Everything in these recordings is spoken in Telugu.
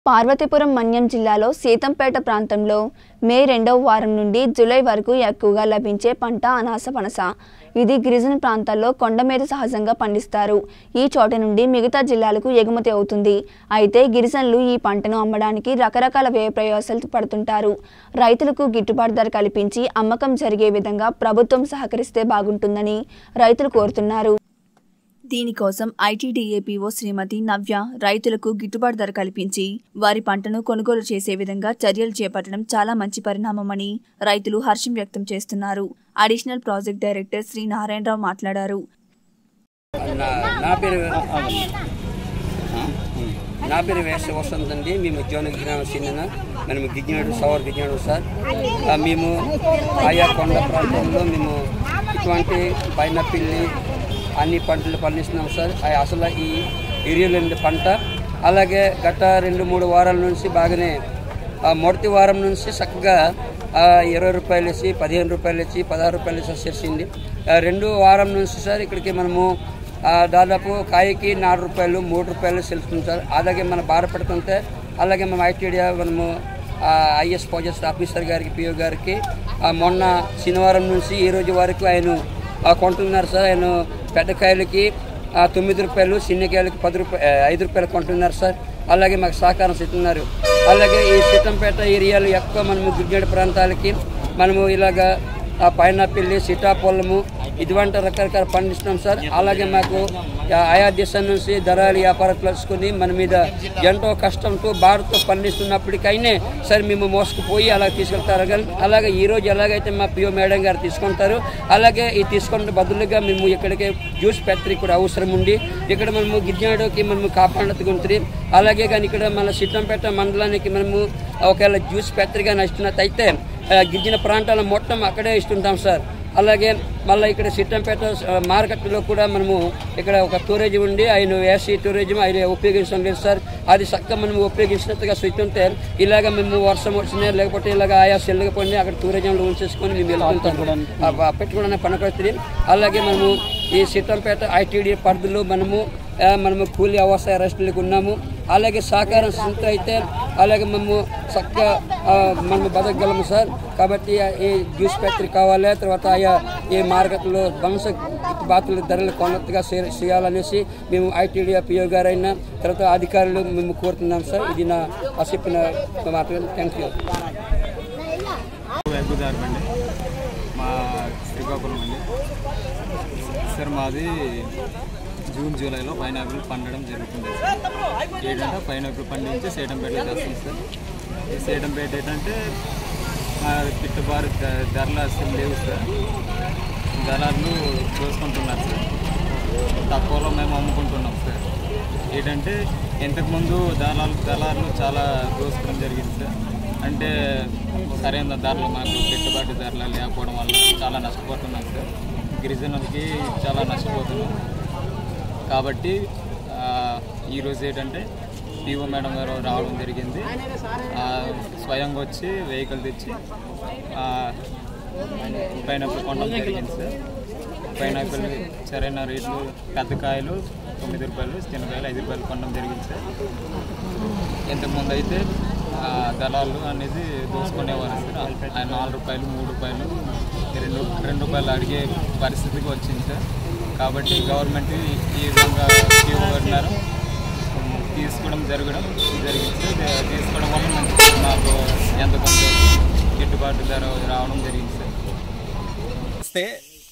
పార్వతీపురం మన్యం జిల్లాలో సీతంపేట ప్రాంతంలో మే రెండవ వారం నుండి జూలై వరకు ఎక్కువగా లభించే పంట అనాస పనస ఇది గిరిజన ప్రాంతాల్లో కొండ మీద సహజంగా పండిస్తారు ఈ చోట నుండి మిగతా జిల్లాలకు ఎగుమతి అవుతుంది అయితే గిరిజనులు ఈ పంటను అమ్మడానికి రకరకాల వ్యయ ప్రయాసాలు పడుతుంటారు రైతులకు గిట్టుబాటు ధర కల్పించి అమ్మకం జరిగే విధంగా ప్రభుత్వం సహకరిస్తే బాగుంటుందని రైతులు కోరుతున్నారు దీనికోసం ఐటీడీఏపీఓ శ్రీమతి నవ్య రైతులకు గిట్టుబాటు ధర కల్పించి వారి పంటను కొనుగోలు చేసే విధంగా చర్యలు చేపట్టడం చాలా మంచి పరిణామమని రైతులు హర్షం వ్యక్తం చేస్తున్నారు additional project director Shri Narayana Rao మాట్లాడారు నా నా పేరు నా పేరు వేస వసంత్ అండి మేము జోన గ్రామం చెందిన మేము గిజ్ఞాడు సవర్ గిజ్ఞాడు సార్ ఆ, మేము ఆయా కొండ ప్రాంతంలో మేము ఇటువంటి పైనపిల్లి అన్ని పంటలు పండిస్తున్నాం సార్ ఆ అసలు ఈ ఏరియాలో ఉండే పంట అలాగే గత రెండు మూడు వారాల నుంచి బాగానే ఆ మొదటి వారం నుంచి చక్కగా ఆ, ఇరవై రూపాయలు వేసి పదిహేను రూపాయలు వేసి పదహారు రూపాయలు వేసి వచ్చేసింది ఆ, రెండు వారం నుంచి సార్ ఇక్కడికి మనము ఆ, దాదాపు కాయకి నాలుగు రూపాయలు మూడు రూపాయలు సెలుస్తుంది సార్ అలాగే మనం బాధపడుతుంటే అలాగే మనం ఐటీడీఆ మనము ఐఎస్ ప్రాజెక్ట్ ఆఫీసర్ గారికి పిఓ గారికి ఆ, మొన్న శనివారం నుంచి ఈ రోజు వరకు ఆయన ఆ, కొంటున్నారు సార్ ఆయన పెద్ద కాయలకి ఆ, తొమ్మిది రూపాయలు చిన్నకాయలకి పది రూపాయలు ఐదు రూపాయలు కొంటున్నారు సార్ అలాగే మాకు సహకారం ఇస్తున్నారు అలాగే ఈ సీతంపేట ఏరియాలో ఎక్కువ మనము గిరిజన ప్రాంతాలకి మనము ఇలాగా ఆ పైనాపిల్లి సీతాఫలము ఇటువంటి రకరకాల పండిస్తున్నాం సార్ అలాగే మాకు ఆ, ఆయా దేశం నుంచి ధరలు వ్యాపారం తెలుసుకుని మన మీద ఎంతో కష్టంతో బాధతో పండిస్తున్నప్పటికైనా సరే మేము మోసుకుపోయి అలా తీసుకెళ్తారు కానీ అలాగే ఈ రోజు ఎలాగైతే మా పిఓ మేడం గారు తీసుకుంటారు అలాగే ఈ తీసుకున్న బదులుగా మేము ఇక్కడికి జ్యూస్ ఫ్యాక్టరీ కూడా అవసరం ఉండి ఇక్కడ మనము గిరిజనుడికి మనము కాపాడుతుంది అలాగే కానీ ఇక్కడ మన సిద్ధంపేట మండలానికి మనము ఒకవేళ జ్యూస్ ఫ్యాక్టరీగా నచ్చినట్టయితే ఆ, గిరిజన ప్రాంతాల మొత్తం అక్కడే ఇస్తుంటాం సార్ అలాగే మళ్ళీ ఇక్కడ సిట్టంపేట ఆ, మార్కెట్లో కూడా మనము ఇక్కడ ఒక టూరిజం ఉండి ఆయన ఏసీ టూరిజం ఆయన ఉపయోగించడం లేదు సార్ అది చక్కగా మనం ఉపయోగించినట్టుగా చూస్తుంటే ఇలాగ మేము వర్షం వచ్చినా లేకపోతే ఇలాగ ఆయా సెల్లకపోయినా అక్కడ టూరిజంలో ఉంచేసుకొని మేము వెళ్తుంటాం ఆ, ఆ, పెట్టుకోవడానికి పనికొస్తుంది అలాగే మనము ఈ సిట్టంపేట ఐటీడీ పరిధిలో మనము ఆ, మనము కూలీ వ్యవసాయ రెస్టులకు ఉన్నాము అలాగే సహకారం సంస్థ అయితే అలాగే మేము చక్కగా ఆ, మనము బతకగలము సార్ కాబట్టి ఆ, ఈ జ్యూస్ ఫ్యాక్టరీ కావాలి తర్వాత ఆయా ఈ మార్కెట్లో బంస బాతుల ధరలు కొన్నట్టుగా చే- చేయాలనేసి మేము ఐటీడీ పిఓ గారైనా తర్వాత అధికారులు మేము కోరుతున్నాం సార్ ఇది నా ఆ చెప్పిన మాట థ్యాంక్ యూ వెగ్గుదారు అండి మా శ్రీకాకుళం అండి సార్ మాది జూన్ జూలైలో పైనాపిల్ పండడం జరుగుతుంది సార్ ఏంటంటే పైనాపిల్ పండించి సేటంపేట చేస్తాం సార్ ఈ సేటంపేట ఏంటంటే మా గిట్టుబాటు ధ- ధరలు అసలు లేవు సార్ దళాలు చూసుకుంటున్నారు సార్ తక్కువలో మేము అమ్ముకుంటున్నాం సార్ ఏంటంటే ఇంతకుముందు దళాలు దళాలు చాలా దోసుకోవడం జరిగింది సార్ అంటే సరైన ధరలు మాకు గిట్టుబాటు ధరలు లేకపోవడం వల్ల చాలా నష్టపోతున్నాం సార్ గిరిజనులకి చాలా నష్టపోతున్నాం కాబట్టి ఆ, ఈరోజు ఏంటంటే పిఓ మేడం గారు రావడం జరిగింది ఆ, స్వయంగా వచ్చి వెహికల్ తెచ్చి ఆ, పైనాపిల్ కొనడం జరిగింది సార్ పైనాపిల్ సరైన రేట్లు పెద్ద కాయలు తొమ్మిది రూపాయలు చిన్న కాయలు ఐదు రూపాయలు కొనడం జరిగింది సార్ ఇంతకుముందు అయితే ఆ, దళాలు అనేది దోసుకునేవారు సార్ ఆ నాలుగు రూపాయలు మూడు రూపాయలు రెండు రెండు రూపాయలు అడిగే పరిస్థితికి వచ్చింది సార్ కాబట్టి గవర్నమెంట్ ఈ- ఈ విధంగా ఇవ్వబడినారు తీసుకోవడం జరగడం జరిగింది సార్ దే- తీసుకోవడం వల్ల మంచి మాకు ఎంత కొంత గిట్టుబాటు ధర రావడం జరిగింది సార్ వస్తే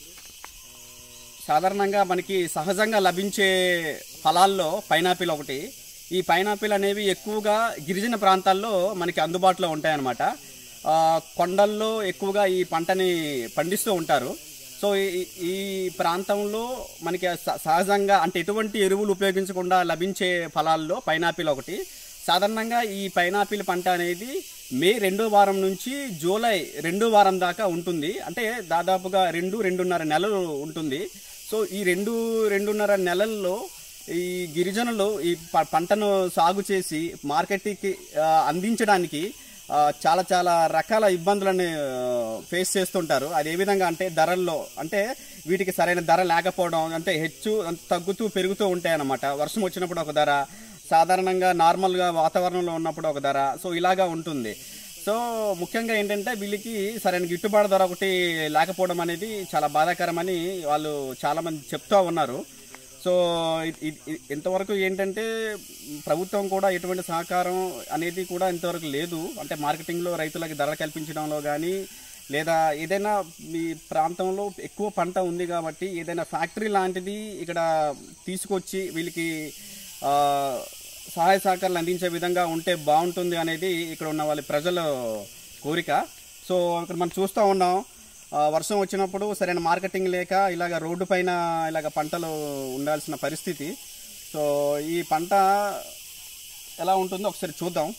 సాధారణంగా మనకి సహజంగా లభించే ఫలాల్లో పైనాపిల్ ఒకటి ఈ పైనాపిల్ అనేవి ఎక్కువగా గిరిజన ప్రాంతాల్లో మనకి అందుబాటులో ఉంటాయన్నమాట ఆ, కొండల్లో ఎక్కువగా ఈ పంటని పండిస్తూ ఉంటారు సో ఈ ఈ ప్రాంతంలో మనకి స- సహజంగా అంటే ఎటువంటి ఎరువులు ఉపయోగించకుండా లభించే ఫలాల్లో పైనాపిల్ ఒకటి సాధారణంగా ఈ పైనాపిల్ పంట అనేది మే రెండో వారం నుంచి జూలై రెండో వారం దాకా ఉంటుంది అంటే దాదాపుగా రెండు రెండున్నర నెలలు ఉంటుంది సో ఈ రెండు రెండున్నర నెలల్లో ఈ గిరిజనులు ఈ ప- పంటను సాగు చేసి మార్కెట్కి ఆ, అందించడానికి ఆ, చాలా చాలా రకాల ఇబ్బందులను ఫేస్ చేస్తుంటారు అది ఏ విధంగా అంటే ధరల్లో అంటే వీటికి సరైన ధర లేకపోవడం అంటే హెచ్చు అంటే తగ్గుతూ పెరుగుతూ ఉంటాయి అన్నమాట వర్షం వచ్చినప్పుడు ఒక ధర సాధారణంగా నార్మల్గా వాతావరణంలో ఉన్నప్పుడు ఒక ధర సో ఇలాగా ఉంటుంది సో ముఖ్యంగా ఏంటంటే వీళ్ళకి సరైన గిట్టుబాటు ధర ఒకటి లేకపోవడం అనేది చాలా బాధాకరమని వాళ్ళు చాలామంది చెప్తూ ఉన్నారు సో ఇ- ఇ- ఇ- ఇంతవరకు ఏంటంటే ప్రభుత్వం కూడా ఎటువంటి సహకారం అనేది కూడా ఇంతవరకు లేదు అంటే మార్కెటింగ్లో రైతులకి ధర కల్పించడంలో కానీ లేదా ఏదైనా మీ ప్రాంతంలో ఎక్కువ పంట ఉంది కాబట్టి ఏదైనా ఫ్యాక్టరీ లాంటిది ఇక్కడ తీసుకొచ్చి వీళ్ళకి ఆ, సహాయ సహకారాలు అందించే విధంగా ఉంటే బాగుంటుంది అనేది ఇక్కడ ఉన్న వాళ్ళ ప్రజల కోరిక సో ఇక్కడ మనం చూస్తూ ఉన్నాం ఆ, వర్షం వచ్చినప్పుడు సరైన మార్కెటింగ్ లేక ఇలాగ రోడ్డు పైన ఇలాగ పంటలు ఉండాల్సిన పరిస్థితి సో ఈ పంట ఎలా ఉంటుందో ఒకసారి చూద్దాం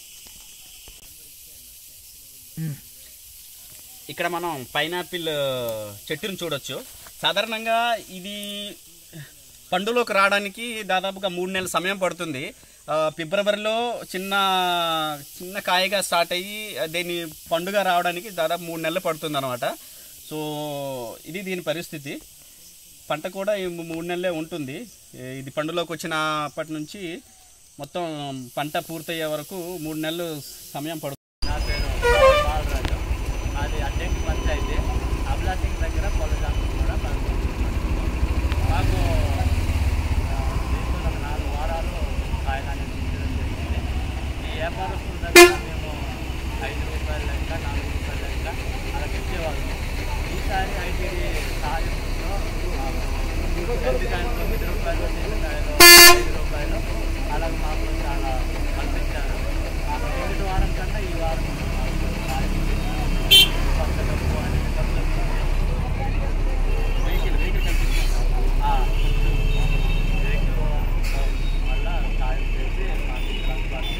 ఇక్కడ మనం పైనాపిల్ చెట్టును చూడొచ్చు సాధారణంగా ఇది పండులోకి రావడానికి దాదాపుగా మూడు నెలల సమయం పడుతుంది ఆ, ఫిబ్రవరిలో చిన్న చిన్న కాయగా స్టార్ట్ అయ్యి దీని పండుగ రావడానికి దాదాపు మూడు నెలలు పడుతుంది అనమాట సో ఇది దీని పరిస్థితి పంట కూడా ఈ మూడు నెలలే ఉంటుంది ఏ, ఇది పండులోకి వచ్చినప్పటి నుంచి మొత్తం పంట పూర్తయ్యే వరకు మూడు నెలలు సమయం పడుతుంది నా పేరు బాలరాజు అది అడ్డంకి పంచాయతీ అబ్లాసింగ్ దగ్గర పొలజాంగ్ కూడా పనిచేస్తున్నాను మాకు ఆ, దీంట్లో ఒక నాలుగు వారాలు కాయగానే తీయడం జరిగింది ఈ వ్యాపారస్తుల దగ్గర మేము ఐదు రూపాయల లెక్క నాలుగు రూపాయల లెక్క అలా తెచ్చేవాళ్ళం ఈసారి ఐటీడీ సహాయంతో ఎంపికాయలు తొమ్మిది రూపాయలు నిమ్మకాయలు ఐదు రూపాయలు అలాగే మాకు చాలా కల్పించారు ఆ కిందటి వారం కన్నా ఈ వారం మాకు సాయం చేశారు. కొత్త డబ్బు అనేది డబ్బులు వెహికల్ వెహికల్ కల్పించారు ఆ, వెహికల్ వల్ల సాయం చేసి మాకు ట్రాన్స్పోర్ట్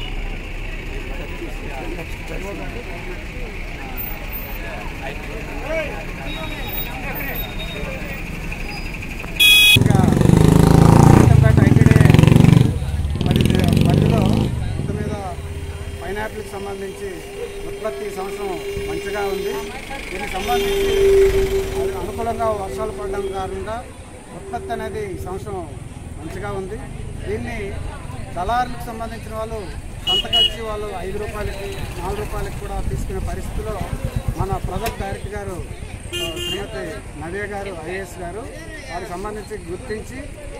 ఇంకా సీతంపేట ఐటీడీ పరిధి పరిధిలో మొత్తం మీద పైనాపిల్కి సంబంధించి ఉత్పత్తి ఈ సంవత్సరం మంచిగా ఉంది దీనికి సంబంధించి అది అనుకూలంగా వర్షాలు పడడం కారణంగా ఉత్పత్తి అనేది ఈ సంవత్సరం మంచిగా ఉంది దీన్ని దళారులకు సంబంధించిన వాళ్ళు సంతకలిసి వాళ్ళు ఐదు రూపాయలకి నాలుగు రూపాయలకి కూడా తీసుకునే పరిస్థితిలో మన ప్రాజెక్ట్ డైరెక్టర్ గారు ఆ, శ్రీమతి నవ్య గారు ఐఏఎస్ గారు వారికి సంబంధించి గుర్తించి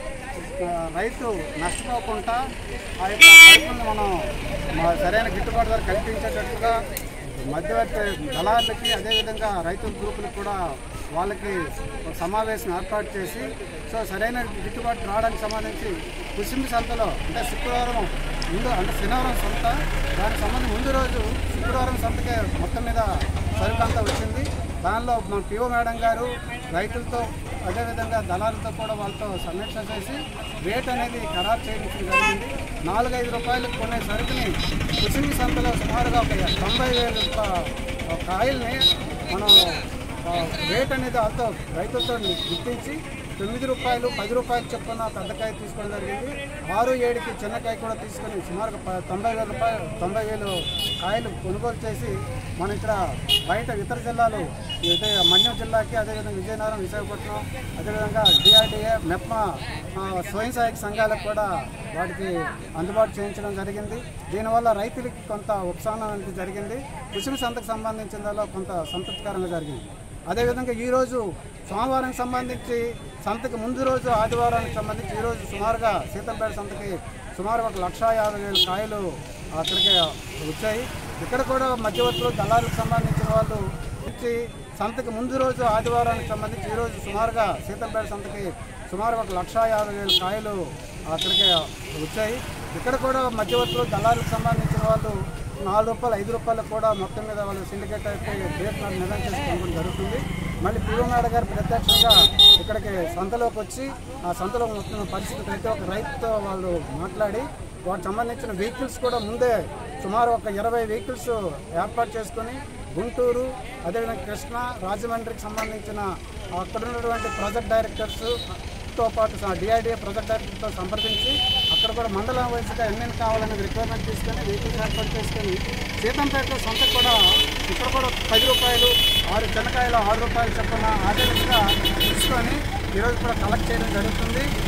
ఆ, రైతు నష్టపోకుండా ఆ యొక్క రైతులను మనం మా సరైన గిట్టుబాటు ధర కల్పించేటట్టుగా మధ్యవర్తి దళారులకి అదేవిధంగా రైతు గ్రూపులకు కూడా వాళ్ళకి ఒక సమావేశం ఏర్పాటు చేసి సో సరైన గిట్టుబాటు రావడానికి సంబంధించి కుసింబి సంతలో అంటే శుక్రవారం ముందు అంటే శనివారం సంత దానికి సంబంధించి ముందు రోజు శుక్రవారం సంతకే మొత్తం మీద సరుకు అంతా వచ్చింది దానిలో మన పిఓ మేడం గారు రైతులతో అదేవిధంగా దళారులతో కూడా వాళ్ళతో సమీక్ష చేసి రేట్ అనేది ఖరారు చేయించడం జరిగింది నాలుగైదు రూపాయలకు కొనే సరుకుని కుసింగి సంతలో సుమారుగా ఒక తొంభై వేల రూపా- కాయల్ని మనం ఆ, రేట్ అనేది వాళ్ళతో రైతులతో గుర్తించి తొమ్మిది రూపాయలు పది రూపాయలు చొప్పున పెద్దకాయ తీసుకోవడం జరిగింది ఆరు ఏడుకి చిన్నకాయ కూడా తీసుకొని సుమారుగా ప- తొంభై వేల రూపాయలు తొంభై వేలు కాయలు కొనుగోలు చేసి మన ఇక్కడ బయట ఇతర జిల్లాలు ఇదే మన్యం జిల్లాకి అదేవిధంగా విజయనగరం విశాఖపట్నం అదేవిధంగా డిఆర్డిఏ మెప్మా ఆ, స్వయం సహాయక సంఘాలకు కూడా వాటికి అందుబాటు చేయించడం జరిగింది దీనివల్ల రైతులకి కొంత ఉపశమనం అనేది జరిగింది కుసుమ సంతకు సంబంధించిన దానిలో కొంత సంతృప్తికరంగా జరిగింది అదేవిధంగా ఈరోజు సోమవారం సంబంధించి సంతకి ముందు రోజు ఆదివారానికి సంబంధించి ఈరోజు సుమారుగా సీతంపేట సంతకి సుమారు ఒక లక్ష యాభై వేల కాయలు అక్కడికి వచ్చాయి ఇక్కడ కూడా మధ్యవర్తులు దళారులకు సంబంధించిన వాళ్ళు ఇచ్చి సంతకి ముందు రోజు ఆదివారానికి సంబంధించి ఈరోజు సుమారుగా సీతంపేట సంతకి సుమారు ఒక లక్ష యాభై వేల కాయలు అక్కడికి వచ్చాయి ఇక్కడ కూడా మధ్యవర్తులు దళారులకు సంబంధించిన వాళ్ళు నాలుగు రూపాయలు ఐదు రూపాయలకు కూడా మొత్తం మీద వాళ్ళు సిండికేట్ అయితే రేట్ మీద నిర్ణయం చేసుకోవడం జరుగుతుంది మళ్ళీ పిఓ మేడ గారు ప్రత్యక్షంగా ఇక్కడికి సంతలోకి వచ్చి ఆ సంతలో మొత్తం పరిస్థితి ప్రతి ఒక్క రైతుతో వాళ్ళు మాట్లాడి వాటికి సంబంధించిన వెహికల్స్ కూడా ముందే సుమారు ఒక ఇరవై వెహికల్స్ ఏర్పాటు చేసుకొని గుంటూరు అదేవిధంగా కృష్ణ రాజమండ్రికి సంబంధించిన అక్కడ ఉన్నటువంటి ప్రాజెక్ట్ డైరెక్టర్స్ తో పాటు డిఐడిఏ ప్రాజెక్ట్ డైరెక్టర్తో సంప్రదించి అక్కడ కూడా మండలం వయసుగా ఎన్నెన్ని కావాలనేది రిక్వైర్మెంట్ తీసుకొని వెహికల్స్ ఏర్పాటు చేసుకొని సీతంపేటలో సొంత కూడా ఇక్కడ కూడా పది రూపాయలు ఆరు చెనకాయలు ఆరు రూపాయలు చొప్పున అదే విధంగా తీసుకొని ఈరోజు కూడా కలెక్ట్ చేయడం జరుగుతుంది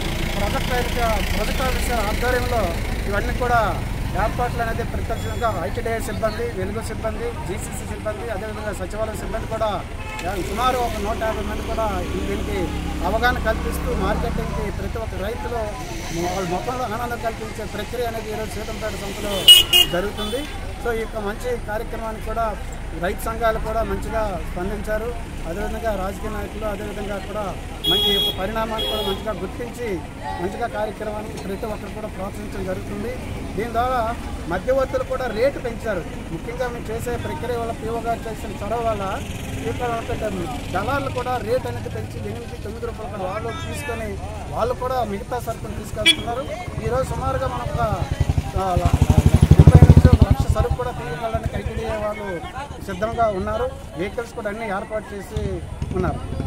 ప్రాజెక్ట్ ఆఫీసర్ ప్రాజెక్ట్ ఆఫీసర్ ఆధ్వర్యంలో ఇవన్నీ కూడా ఏర్పాట్లు అనేది ప్రత్యక్షంగా ఐటీడీఐ సిబ్బంది వెలుగు సిబ్బంది జీసీసీ సిబ్బంది అదేవిధంగా సచివాలయ సిబ్బంది కూడా యా- సుమారు ఒక నూట యాభై మంది కూడా ఈ దీనికి అవగాహన కల్పిస్తూ మార్కెటింగ్కి ప్రతి ఒక్క రైతులు వాళ్ళ మొత్తంలో ఆనందం కల్పించే ప్రక్రియ అనేది ఈరోజు సీతంపేట సంస్థలో జరుగుతుంది సో ఈ యొక్క మంచి కార్యక్రమానికి కూడా రైతు సంఘాలు కూడా మంచిగా స్పందించారు అదేవిధంగా రాజకీయ నాయకులు అదేవిధంగా కూడా మంచి ఈ యొక్క పరిణామాన్ని కూడా మంచిగా గుర్తించి మంచిగా కార్యక్రమానికి ప్రతి ఒక్కరు కూడా ప్రోత్సహించడం జరుగుతుంది దీని ద్వారా మధ్యవర్తులు కూడా రేటు పెంచారు ముఖ్యంగా మేము చేసే ప్రక్రియ వల్ల పీఓ గారు చేసిన చొరవ వల్ల ఇక్కడ ఉన్న దళాలు కూడా రేట్ అనేది పెంచి ఎనిమిది తొమ్మిది రూపాయలు కూడా వాళ్ళు తీసుకొని వాళ్ళు కూడా మిగతా సరుకులు తీసుకెళ్తున్నారు ఈరోజు సుమారుగా మనం ఒక ఆ, ముప్పై నుంచి ఒక లక్ష సరుకు కూడా తీసుకెళ్ళడానికి ఐటీడీ వాళ్ళు సిద్ధంగా ఉన్నారు వెహికల్స్ కూడా అన్ని ఏర్పాటు చేసి ఉన్నారు